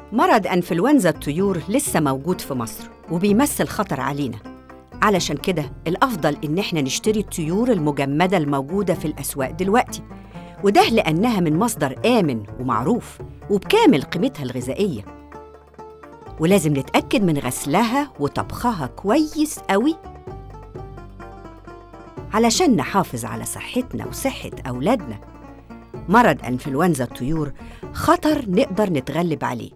مرض أنفلونزا الطيور لسه موجود في مصر وبيمثل خطر علينا علشان كده الأفضل إن إحنا نشتري الطيور المجمدة الموجودة في الأسواق دلوقتي وده لأنها من مصدر آمن ومعروف وبكامل قيمتها الغذائية ولازم نتأكد من غسلها وطبخها كويس قوي علشان نحافظ على صحتنا وصحة أولادنا مرض أنفلونزا الطيور خطر نقدر نتغلب عليه